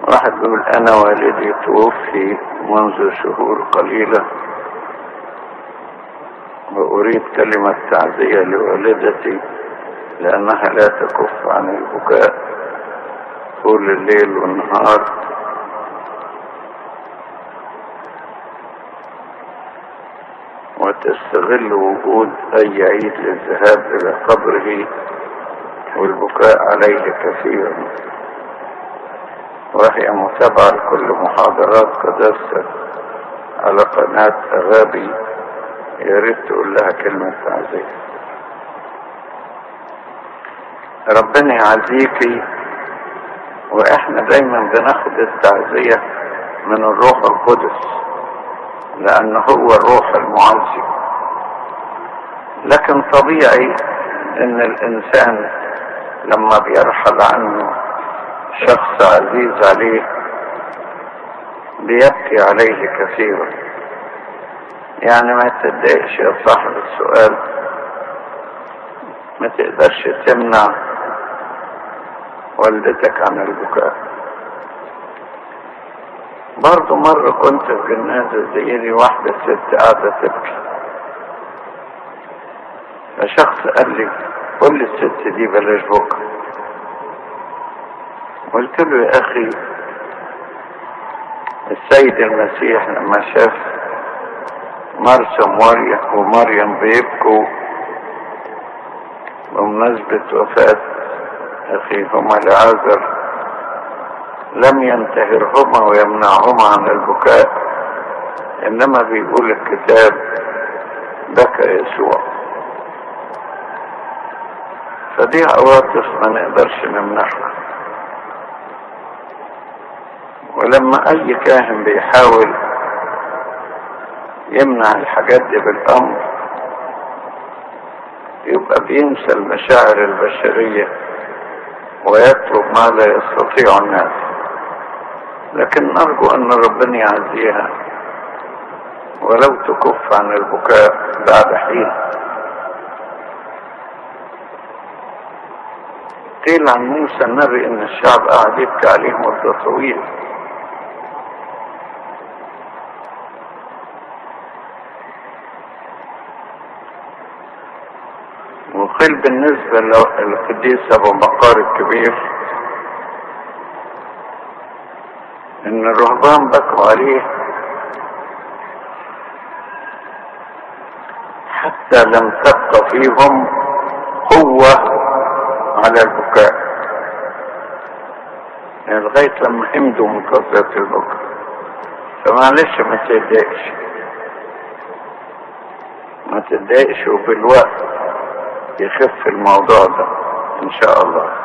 واحد بيقول انا والدي توفي منذ شهور قليلة واريد كلمة تعزية لوالدتي لانها لا تكف عن البكاء طول الليل والنهار وتستغل وجود اي عيد للذهاب الى قبره والبكاء عليه كثيرا وهي متابعة لكل محاضرات قداسة على قناة أغابي يا ريت تقول لها كلمة تعزية ربنا يعزيكي واحنا دايما بناخد التعزية من الروح القدس لأنه هو الروح المعزي لكن طبيعي ان الانسان لما بيرحل عنه شخص عزيز عليه بيبكي عليه كثيرا يعني ما تتضايقش يا صاحب السؤال ما تقدرش تمنع والدتك عن البكاء برضو مرة كنت في جنازة زيني واحدة ست قاعدة تبكي فشخص قال لي قول لي الست دي بلاش بكرة قلت له يا اخي السيد المسيح لما شاف مرسى مريم ومريم بيبكوا بمناسبة وفاة أخيهما لعازر لم ينتهرهما ويمنعهما عن البكاء إنما بيقول الكتاب بكى يسوع فدي عواطف ما نقدرش نمنعها ولما اي كاهن بيحاول يمنع الحاجات دي بالامر يبقى بينسى المشاعر البشرية ويطلب ما لا يستطيع الناس لكن نرجو ان ربنا يعزيها ولو تكف عن البكاء بعد حين قيل عن موسى النبي ان الشعب قاعد يبكي عليه مدة طويلة وقيل بالنسبة للقديس ابو بقار الكبير ان الرهبان بكوا عليه حتى لم تبقى فيهم قوة على البكاء يعني لغاية لما حمدوا من كثرة البكاء فمعلش ما تتضايقش ما تتضايقش وبالوقت يخف الموضوع ده ان شاء الله